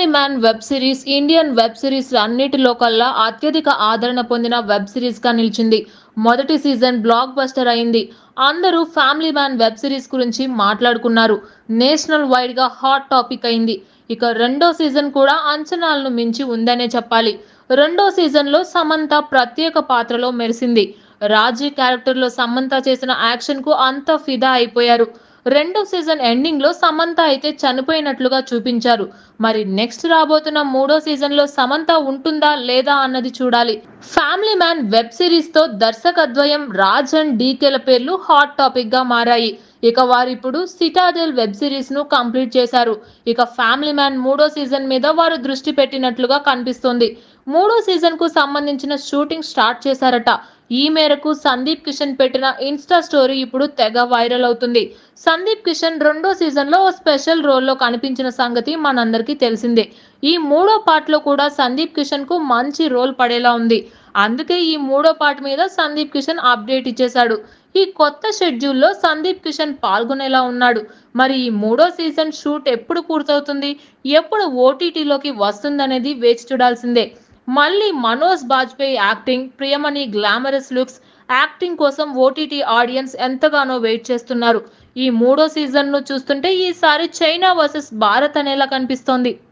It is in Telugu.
man web series Indian web series అన్నిటిలో కల్లా అత్యధిక ఆదరణ పొందిన వెబ్ సిరీస్ గా నిలిచింది మొదటి సీజన్ బ్లాక్ బస్టర్ అయింది అందరూ ఫ్యామిలీ మ్యాన్ వెబ్ సిరీస్ గురించి మాట్లాడుకున్నారు నేషనల్ వైడ్ గా హాట్ టాపిక్ అయింది ఇక రెండో సీజన్ కూడా అంచనాలను మించి ఉందనే చెప్పాలి రెండో సీజన్ లో సమంత ప్రత్యేక పాత్రలో మెరిసింది రాజీ క్యారెక్టర్ లో సమంత చేసిన యాక్షన్ కు అంతా ఫిదా అయిపోయారు రెండో సీజన్ ఎండింగ్ లో సమంత అయితే చనిపోయినట్లుగా చూపించారు మరి నెక్స్ట్ రాబోతున్న మూడో సీజన్ లో సమంత ఉంటుందా లేదా అన్నది చూడాలి ఫ్యామిలీ మ్యాన్ వెబ్ సిరీస్ తో దర్శకద్వయం రాజ్ అండ్ డీకేల పేర్లు హాట్ టాపిక్ గా మారాయి ఇక వారిప్పుడు సిటాడెల్ వెబ్ సిరీస్ ను కంప్లీట్ చేశారు ఇక ఫ్యామిలీ మ్యాన్ మూడో సీజన్ మీద వారు దృష్టి పెట్టినట్లుగా కనిపిస్తోంది మూడో సీజన్ కు సంబంధించిన షూటింగ్ స్టార్ట్ చేశారట ఈ మేరకు సందీప్ కిషన్ పెట్టిన ఇన్స్టా స్టోరీ ఇప్పుడు తెగ వైరల్ అవుతుంది సందీప్ కిషన్ రెండో సీజన్ లో ఓ స్పెషల్ రోల్లో కనిపించిన సంగతి మనందరికీ తెలిసిందే ఈ మూడో పార్ట్ లో కూడా సందీప్ కిషన్ కు మంచి రోల్ పడేలా ఉంది అందుకే ఈ మూడో పార్ట్ మీద సందీప్ కిషన్ అప్డేట్ ఇచ్చేశాడు ఈ కొత్త షెడ్యూల్లో సందీప్ కిషన్ పాల్గొనేలా ఉన్నాడు మరి ఈ మూడో సీజన్ షూట్ ఎప్పుడు పూర్తవుతుంది ఎప్పుడు ఓటీటీలోకి వస్తుందనేది వేచి చూడాల్సిందే మళ్ళీ Manoj Bajpayee acting Priyamani glamorous looks acting కోసం ఓటీటీ ఆడియన్స్ ఎంతగానో వెయిట్ చేస్తున్నారు ఈ మూడో సీజన్ ను చూస్తుంటే ఈసారి చైనా వర్సెస్ భారత్ అనేలా కనిపిస్తోంది